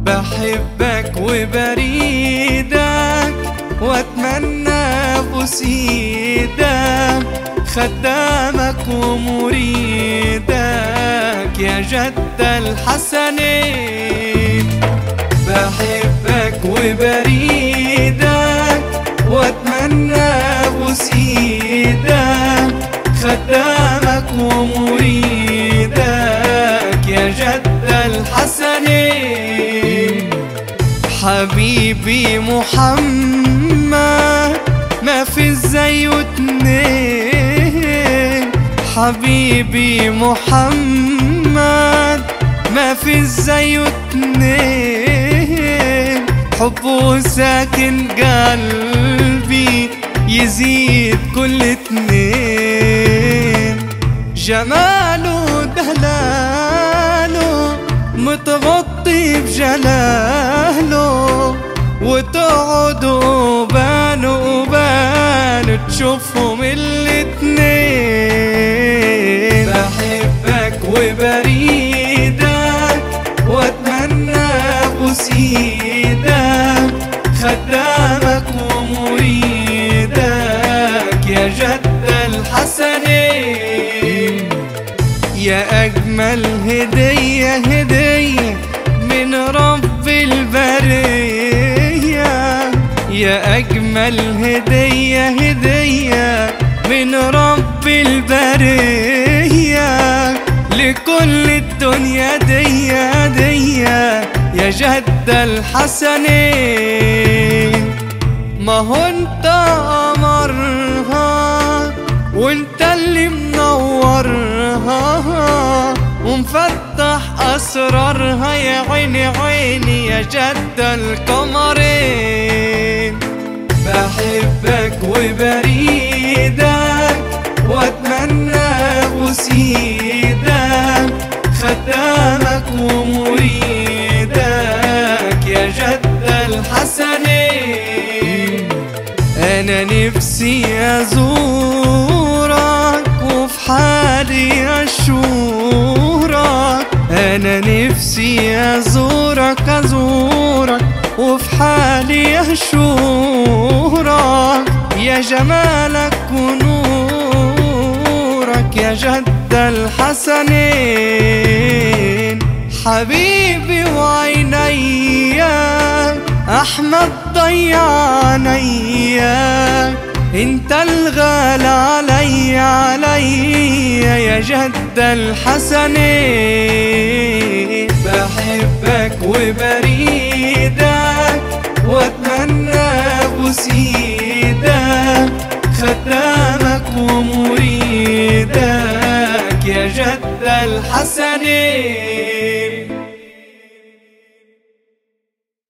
بحبك وبريدك واتمنى بسيدك خدامك ومريدك يا جد الحسنين بحبك وبريدك واتمنى بسيدك خدامك ومريدك يا جد الحسنين حبيبي محمد ما في زيه اتنين حبيبي محمد ما في زيه اتنين حبه ساكن قلبي يزيد كل اتنين جماله دلاله متغطي بجلاله وتقعدوا بانوا بانوا تشوفهم الاتنين بحبك وبريدك واتمنى بسيدك خدامك ومريدك يا جد الحسنين يا أجمل هدية هدية من رب البرية يا أجمل هدية هدية من رب البرية لكل الدنيا دي دي يا جد الحسنين ما هو انت قمرها وانت اللي منورها ومفتح اسرارها يا عيني عيني يا جد القمرين بحبك وبريدك واتمنى بسيدك خدامك ومريدك يا جد الحسنين انا نفسي ازورك وفي حالي اشورك انا نفسي ازورك ازورك وفي حالي اشورك يا جمالك ونورك يا جد الحسنين حبيبي وعينيا احمد ضيعنيا انت الغالى علي علي يا جد الحسنين بحبك وبريدك واتمنى بسيدك خدامك ومريدك يا جد الحسنين